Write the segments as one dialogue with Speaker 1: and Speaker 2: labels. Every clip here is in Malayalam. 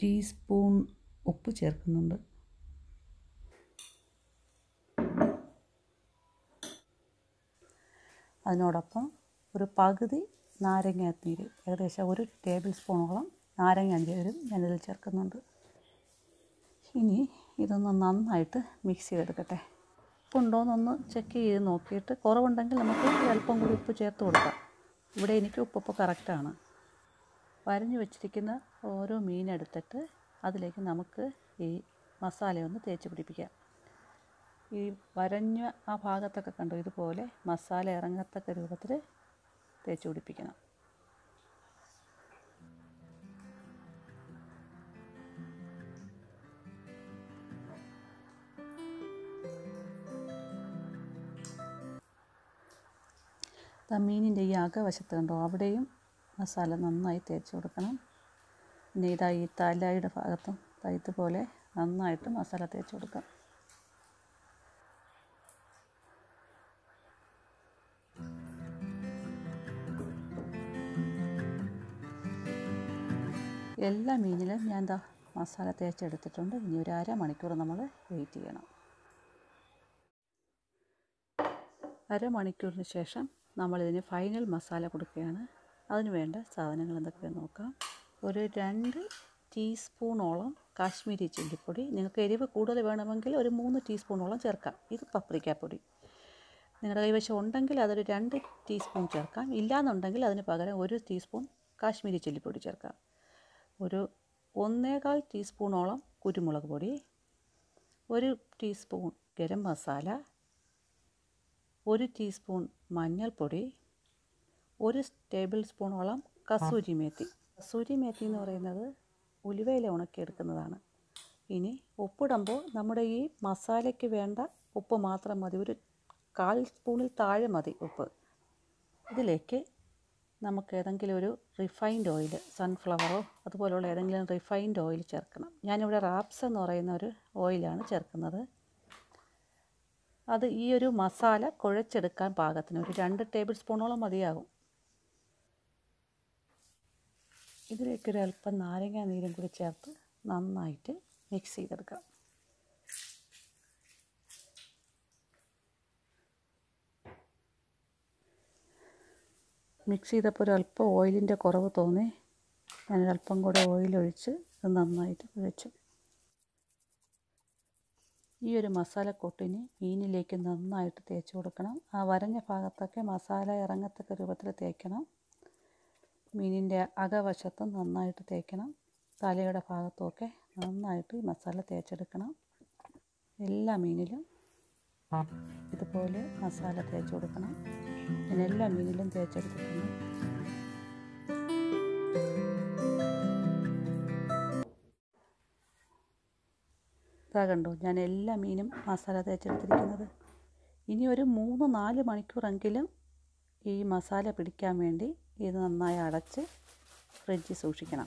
Speaker 1: ടീസ്പൂൺ ഉപ്പ് ചേർക്കുന്നുണ്ട് അതിനോടൊപ്പം ഒരു പകുതി നാരങ്ങാനീര് ഏകദേശം ഒരു ടേബിൾ സ്പൂണോളം നാരങ്ങ നീരും ഞാനിതിൽ ചേർക്കുന്നുണ്ട് ഇനി ഇതൊന്ന് നന്നായിട്ട് മിക്സ് ചെയ്തെടുക്കട്ടെ ഉപ്പുണ്ടോയെന്നൊന്ന് ചെക്ക് ചെയ്ത് നോക്കിയിട്ട് കുറവുണ്ടെങ്കിൽ നമുക്ക് അല്പം കൂടി ഉപ്പ് ചേർത്ത് കൊടുക്കാം ഇവിടെ എനിക്ക് ഉപ്പൊക്കെ കറക്റ്റാണ് വരഞ്ഞു വെച്ചിരിക്കുന്ന ഓരോ മീനെടുത്തിട്ട് അതിലേക്ക് നമുക്ക് ഈ മസാലയൊന്ന് തേച്ച് പിടിപ്പിക്കാം ഈ വരഞ്ഞ ആ ഭാഗത്തൊക്കെ കണ്ടോ ഇതുപോലെ മസാല ഇറങ്ങത്തക്ക രൂപത്തിൽ തേച്ച് പിടിപ്പിക്കണം ദാ മീനിൻ്റെ ഈ അകവശത്ത് കണ്ടോ അവിടെയും മസാല നന്നായി തേച്ച് കൊടുക്കണം പിന്നെ ഇതാ ഈ തലയുടെ ഭാഗത്തും ദാ ഇതുപോലെ നന്നായിട്ട് മസാല തേച്ച് കൊടുക്കാം എല്ലാ മീനിലും ഞാൻ എന്താ മസാല തേച്ചെടുത്തിട്ടുണ്ട് ഇനി ഒരു അരമണിക്കൂർ നമ്മൾ വെയിറ്റ് ചെയ്യണം അരമണിക്കൂറിന് ശേഷം നമ്മളിതിന് ഫൈനൽ മസാല കൊടുക്കുകയാണ് അതിന് വേണ്ട സാധനങ്ങൾ എന്തൊക്കെയാണെന്ന് നോക്കാം ഒരു രണ്ട് ടീസ്പൂണോളം കാശ്മീരി ചില്ലിപ്പൊടി നിങ്ങൾക്ക് എരിവ് കൂടുതൽ വേണമെങ്കിൽ ഒരു മൂന്ന് ടീസ്പൂണോളം ചേർക്കാം ഇത് പപ്രിക്കാപ്പൊടി നിങ്ങളുടെ കൈവശം ഉണ്ടെങ്കിൽ അതൊരു രണ്ട് ടീസ്പൂൺ ചേർക്കാം ഇല്ലാന്നുണ്ടെങ്കിൽ അതിന് പകരം ഒരു ടീസ്പൂൺ കാശ്മീരി ചില്ലിപ്പൊടി ചേർക്കാം ഒരു ഒന്നേകാൽ ടീസ്പൂണോളം കുരുമുളക് പൊടി ഒരു ടീസ്പൂൺ ഗരം മസാല ഒരു ടീസ്പൂൺ മഞ്ഞൾപ്പൊടി ഒരു ടേബിൾ സ്പൂണോളം കസൂരി മേത്തി കസൂരി മേത്തി എന്ന് പറയുന്നത് ഉലുവയില ഉണക്കിയെടുക്കുന്നതാണ് ഇനി ഉപ്പിടുമ്പോൾ നമ്മുടെ ഈ മസാലയ്ക്ക് വേണ്ട ഉപ്പ് മാത്രം മതി ഒരു കാൽ സ്പൂണിൽ താഴെ മതി ഉപ്പ് ഇതിലേക്ക് നമുക്ക് ഏതെങ്കിലും ഒരു റിഫൈൻഡ് ഓയിൽ സൺഫ്ലവറോ അതുപോലുള്ള ഏതെങ്കിലും റിഫൈൻഡ് ഓയിൽ ചേർക്കണം ഞാനിവിടെ റാപ്സ് എന്ന് പറയുന്ന ഒരു ഓയിലാണ് ചേർക്കുന്നത് അത് ഈ ഒരു മസാല കുഴച്ചെടുക്കാൻ പാകത്തിന് ഒരു രണ്ട് ടേബിൾ സ്പൂണോളം മതിയാകും ഇതിലേക്ക് ഒരു അല്പം നാരങ്ങ നീരും കൂടി ചേർത്ത് നന്നായിട്ട് മിക്സ് ചെയ്തെടുക്കാം മിക്സ് ചെയ്തപ്പോൾ ഒരു അല്പം ഓയിലിൻ്റെ കുറവ് തോന്നി ഞാനൊരല്പം കൂടെ ഓയിലൊഴിച്ച് ഇത് നന്നായിട്ട് കുഴച്ചു ഈ ഒരു മസാലക്കൂട്ടിന് മീനിലേക്ക് നന്നായിട്ട് തേച്ച് കൊടുക്കണം ആ വരഞ്ഞ ഭാഗത്തൊക്കെ മസാല ഇറങ്ങത്തക്ക രൂപത്തിൽ തേക്കണം മീനിൻ്റെ അകവശത്തും നന്നായിട്ട് തേക്കണം തലയുടെ ഭാഗത്തുമൊക്കെ നന്നായിട്ട് ഈ മസാല തേച്ചെടുക്കണം എല്ലാ മീനിലും ഇതുപോലെ മസാല തേച്ച് കൊടുക്കണം ഞാൻ എല്ലാ മീനിലും തേച്ചെടുത്തിട്ടുണ്ട് ഇതാ കണ്ടോ ഞാൻ എല്ലാ മീനും മസാല തേച്ചെടുത്തിരിക്കുന്നത് ഇനി ഒരു മൂന്ന് നാല് മണിക്കൂറെങ്കിലും ഈ മസാല പിടിക്കാൻ വേണ്ടി ഇത് നന്നായി അടച്ച് ഫ്രിഡ്ജിൽ സൂക്ഷിക്കണം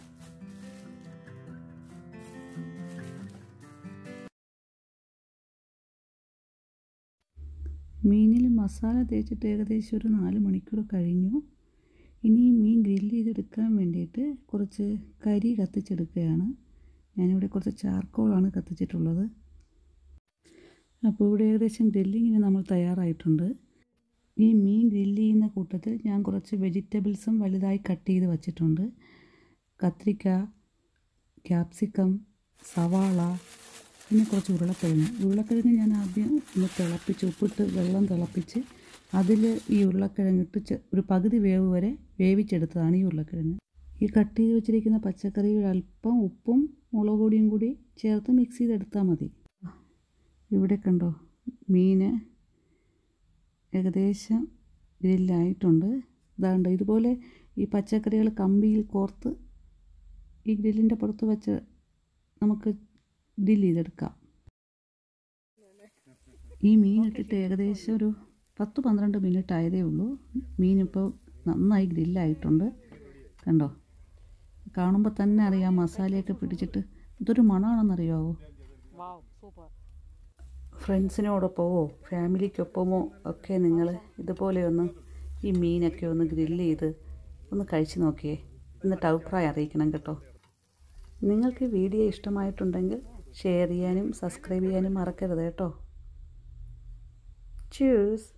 Speaker 1: മീനിൽ മസാല തേച്ചിട്ട് ഏകദേശം ഒരു നാല് മണിക്കൂർ കഴിഞ്ഞു ഇനി ഈ മീൻ ഗ്രില്ല് ചെയ്തെടുക്കാൻ വേണ്ടിയിട്ട് കുറച്ച് കരി കത്തിച്ചെടുക്കുകയാണ് ഞാനിവിടെ കുറച്ച് ചാർക്കോളാണ് കത്തിച്ചിട്ടുള്ളത് അപ്പോൾ ഇവിടെ ഏകദേശം ഗ്രില്ലിങ്ങിന് നമ്മൾ തയ്യാറായിട്ടുണ്ട് ഈ മീൻ ഗ്രില്ല് ചെയ്യുന്ന കൂട്ടത്തിൽ ഞാൻ കുറച്ച് വെജിറ്റബിൾസും വലുതായി കട്ട് ചെയ്ത് വച്ചിട്ടുണ്ട് കത്രിക്ക ക്യാപ്സിക്കം സവാള പിന്നെ കുറച്ച് ഉരുളക്കിഴങ്ങ് ഉരുളക്കിഴങ്ങ് ഞാൻ ആദ്യം ഒന്ന് തിളപ്പിച്ച് ഉപ്പിട്ട് വെള്ളം തിളപ്പിച്ച് അതിൽ ഈ ഉരുളക്കിഴങ്ങിട്ട് ചെ- ഒരു പകുതി വേവ് വരെ വേവിച്ചെടുത്തതാണ് ഈ ഉരുളക്കിഴങ്ങ് ഈ കട്ട് ചെയ്ത് വെച്ചിരിക്കുന്ന പച്ചക്കറിയിൽ അല്പം ഉപ്പും മുളക് പൊടിയും കൂടി ചേർത്ത് മിക്സ് ചെയ്തെടുത്താൽ മതി ഇവിടെ കണ്ടോ മീൻ ഏകദേശം ഗ്രില്ലായിട്ടുണ്ട് ഇതാണ്ട് ഇതുപോലെ ഈ പച്ചക്കറികൾ കമ്പിയിൽ കോർത്ത് ഈ ഗ്രില്ലിൻ്റെ പുറത്ത് വെച്ച് നമുക്ക് ഗ്രില്ല് ചെയ്തെടുക്കാം ഈ മീൻ ഇട്ടിട്ട് ഏകദേശം ഒരു പത്ത് പന്ത്രണ്ട് മിനിറ്റ് ആയതേ ഉള്ളൂ മീനിപ്പോൾ നന്നായി ഗ്രില്ലായിട്ടുണ്ട് കണ്ടോ കാണുമ്പോൾ തന്നെ അറിയാം മസാലയൊക്കെ പിടിച്ചിട്ട് ഇതൊരു മണമാണെന്നറിയാവോ ഫ്രണ്ട്സിനോടൊപ്പമോ ഫാമിലിക്കൊപ്പമോ ഒക്കെ നിങ്ങൾ ഇതുപോലെ ഒന്ന് ഈ മീനൊക്കെ ഒന്ന് ഗ്രില്ല് ചെയ്ത് ഒന്ന് കഴിച്ച് നോക്കിയേ എന്നിട്ട് അഭിപ്രായം അറിയിക്കണം കേട്ടോ നിങ്ങൾക്ക് ഈ വീഡിയോ ഇഷ്ടമായിട്ടുണ്ടെങ്കിൽ ഷെയർ ചെയ്യാനും സബ്സ്ക്രൈബ് ചെയ്യാനും മറക്കരുത് കേട്ടോ ചൂസ്